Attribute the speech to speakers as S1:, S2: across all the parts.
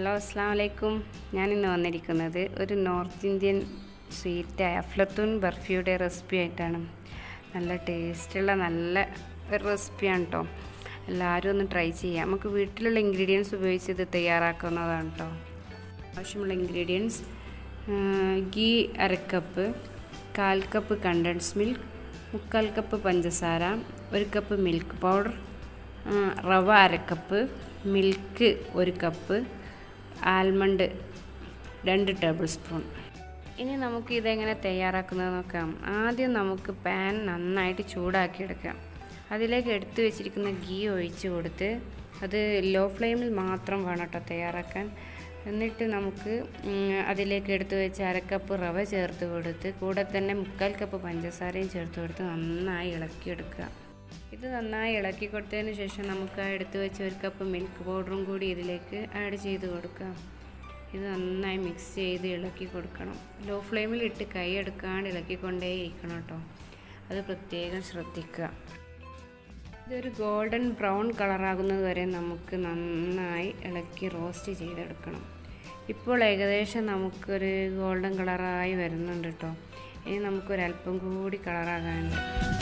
S1: hello അസ്സാം വലൈക്കും ഞാൻ ഇന്ന് വന്നിരിക്കുന്നത് ഒരു നോർത്ത് ഇന്ത്യൻ സ്വീറ്റായ അഫ്ലത്തൂൺ ബർഫിയുടെ റെസിപ്പി ആയിട്ടാണ് നല്ല ടേസ്റ്റുള്ള നല്ല ഒരു റെസിപ്പിയാണ് കേട്ടോ എല്ലാവരും ഒന്ന് ട്രൈ ചെയ്യാം നമുക്ക് വീട്ടിലുള്ള ഇൻഗ്രീഡിയൻസ് ഉപയോഗിച്ച് ഇത് തയ്യാറാക്കുന്നതാണ് കേട്ടോ ആവശ്യമുള്ള ഇൻഗ്രീഡിയൻസ് ഗീ അരക്കപ്പ് കാൽ കപ്പ് കണ്ടൻസ് മിൽക്ക് മുക്കാൽ കപ്പ് പഞ്ചസാര ഒരു കപ്പ് മിൽക്ക് പൗഡർ റവ അരക്കപ്പ് മിൽക്ക് ഒരു കപ്പ് ആൽമണ്ട് രണ്ട് ടേബിൾ സ്പൂൺ ഇനി നമുക്ക് ഇതെങ്ങനെ തയ്യാറാക്കുന്നത് നോക്കാം ആദ്യം നമുക്ക് പാൻ നന്നായിട്ട് ചൂടാക്കിയെടുക്കാം അതിലേക്ക് എടുത്തു വെച്ചിരിക്കുന്ന ഗീ ഒഴിച്ച് കൊടുത്ത് അത് ലോ ഫ്ലെയിമിൽ മാത്രം വേണം കേട്ടോ തയ്യാറാക്കാൻ എന്നിട്ട് നമുക്ക് അതിലേക്ക് എടുത്തു വെച്ച് അരക്കപ്പ് റവ ചേർത്ത് കൊടുത്ത് കൂടെ തന്നെ മുക്കാൽ കപ്പ് പഞ്ചസാരയും ചേർത്ത് കൊടുത്ത് നന്നായി ഇളക്കിയെടുക്കുക ഇത് നന്നായി ഇളക്കി കൊടുത്തതിന് ശേഷം നമുക്ക് ആ എടുത്തു വെച്ച ഒരു കപ്പ് മിൽക്ക് പൗഡറും കൂടി ഇതിലേക്ക് ആഡ് ചെയ്ത് കൊടുക്കാം ഇത് നന്നായി മിക്സ് ചെയ്ത് ഇളക്കി കൊടുക്കണം ലോ ഫ്ലെയിമിൽ ഇട്ട് കൈ എടുക്കാണ്ട് ഇളക്കിക്കൊണ്ടേ ഇരിക്കണം കേട്ടോ അത് പ്രത്യേകം ശ്രദ്ധിക്കുക ഇതൊരു ഗോൾഡൻ ബ്രൗൺ കളറാകുന്നത് വരെ നമുക്ക് നന്നായി ഇളക്കി റോസ്റ്റ് ചെയ്തെടുക്കണം ഇപ്പോൾ ഏകദേശം നമുക്കൊരു ഗോൾഡൻ കളറായി വരുന്നുണ്ട് കേട്ടോ ഇനി നമുക്കൊരല്പം കൂടി കളറാകാനുണ്ട്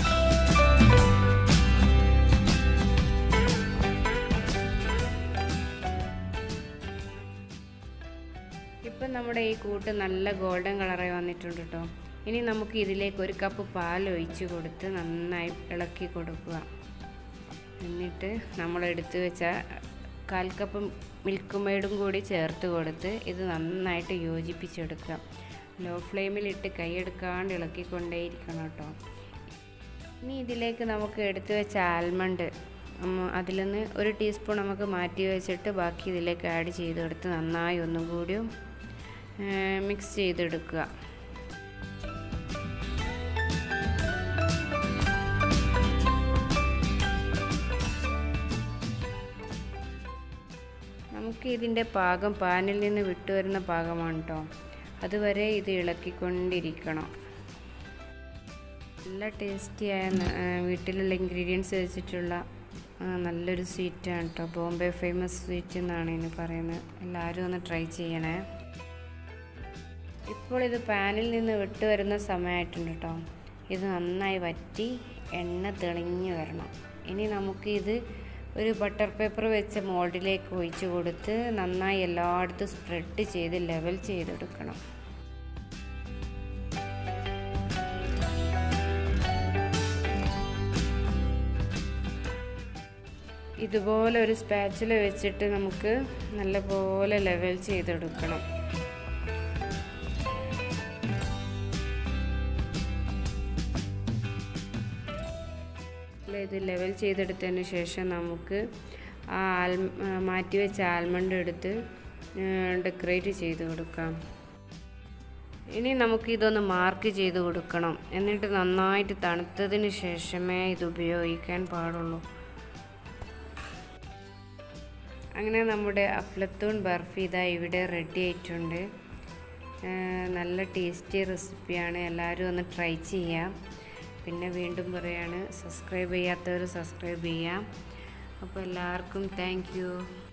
S1: ഇപ്പം നമ്മുടെ ഈ കൂട്ട് നല്ല ഗോൾഡൻ കളറായി വന്നിട്ടുണ്ട് കേട്ടോ ഇനി നമുക്ക് ഇതിലേക്ക് ഒരു കപ്പ് പാൽ ഒഴിച്ച് കൊടുത്ത് നന്നായി ഇളക്കി കൊടുക്കുക എന്നിട്ട് നമ്മൾ എടുത്തു വെച്ച കാൽ കപ്പ് മിൽക്ക് മെയ്ഡും കൂടി ചേർത്ത് കൊടുത്ത് ഇത് നന്നായിട്ട് യോജിപ്പിച്ചെടുക്കുക ലോ ഫ്ലെയിമിലിട്ട് കൈയെടുക്കാണ്ട് ഇളക്കിക്കൊണ്ടേയിരിക്കണം കേട്ടോ ഇനി ഇതിലേക്ക് നമുക്ക് എടുത്തു വെച്ച ആൽമണ്ട് അതിൽ നിന്ന് ഒരു ടീസ്പൂൺ നമുക്ക് മാറ്റി വെച്ചിട്ട് ബാക്കി ഇതിലേക്ക് ആഡ് ചെയ്ത് കൊടുത്ത് നന്നായി ഒന്നും കൂടിയും മിക്സ് ചെയ്തെടുക്കുക നമുക്ക് ഇതിൻ്റെ പാകം പാനിൽ നിന്ന് വിട്ടുവരുന്ന പാകമാണ് കേട്ടോ അതുവരെ ഇത് ഇളക്കിക്കൊണ്ടിരിക്കണം നല്ല ടേസ്റ്റിയായ വീട്ടിലുള്ള ഇൻഗ്രീഡിയൻസ് വെച്ചിട്ടുള്ള നല്ലൊരു സ്വീറ്റാണ് കേട്ടോ ബോംബെ ഫേമസ് സ്വീറ്റ് എന്നാണ് ഇതിന് പറയുന്നത് എല്ലാവരും ഒന്ന് ട്രൈ ചെയ്യണേ ഇപ്പോൾ ഇത് പാനിൽ നിന്ന് വിട്ട് വരുന്ന സമയമായിട്ടുണ്ട് കേട്ടോ ഇത് നന്നായി വറ്റി എണ്ണ തെളിഞ്ഞു വരണം ഇനി നമുക്ക് ഇത് ഒരു ബട്ടർ പേപ്പർ വെച്ച മോൾഡിലേക്ക് ഒഴിച്ച് കൊടുത്ത് നന്നായി എല്ലായിടത്തും സ്പ്രെഡ് ചെയ്ത് ലെവൽ ചെയ്തെടുക്കണം ഇതുപോലെ ഒരു സ്പാച്ചിൽ വെച്ചിട്ട് നമുക്ക് നല്ലപോലെ ലെവൽ ചെയ്തെടുക്കണം ഇത് ലെവൽ ചെയ്തെടുത്തതിന് ശേഷം നമുക്ക് ആ ആൽ മാറ്റി വെച്ച ആൽമണ്ട് എടുത്ത് ഡെക്കറേറ്റ് ചെയ്ത് കൊടുക്കാം ഇനി നമുക്ക് ഇതൊന്ന് മാർക്ക് ചെയ്ത് കൊടുക്കണം എന്നിട്ട് നന്നായിട്ട് തണുത്തതിന് ശേഷമേ ഇത് ഉപയോഗിക്കാൻ പാടുള്ളൂ അങ്ങനെ നമ്മുടെ അഫ്ലത്തൂൺ ബർഫി ഇതാ ഇവിടെ റെഡി ആയിട്ടുണ്ട് നല്ല ടേസ്റ്റി റെസിപ്പിയാണ് എല്ലാവരും ഒന്ന് ട്രൈ ചെയ്യാം പിന്നെ വീണ്ടും പറയാണ് സബ്സ്ക്രൈബ് ചെയ്യാത്തവർ സബ്സ്ക്രൈബ് ചെയ്യാം അപ്പോൾ എല്ലാവർക്കും താങ്ക്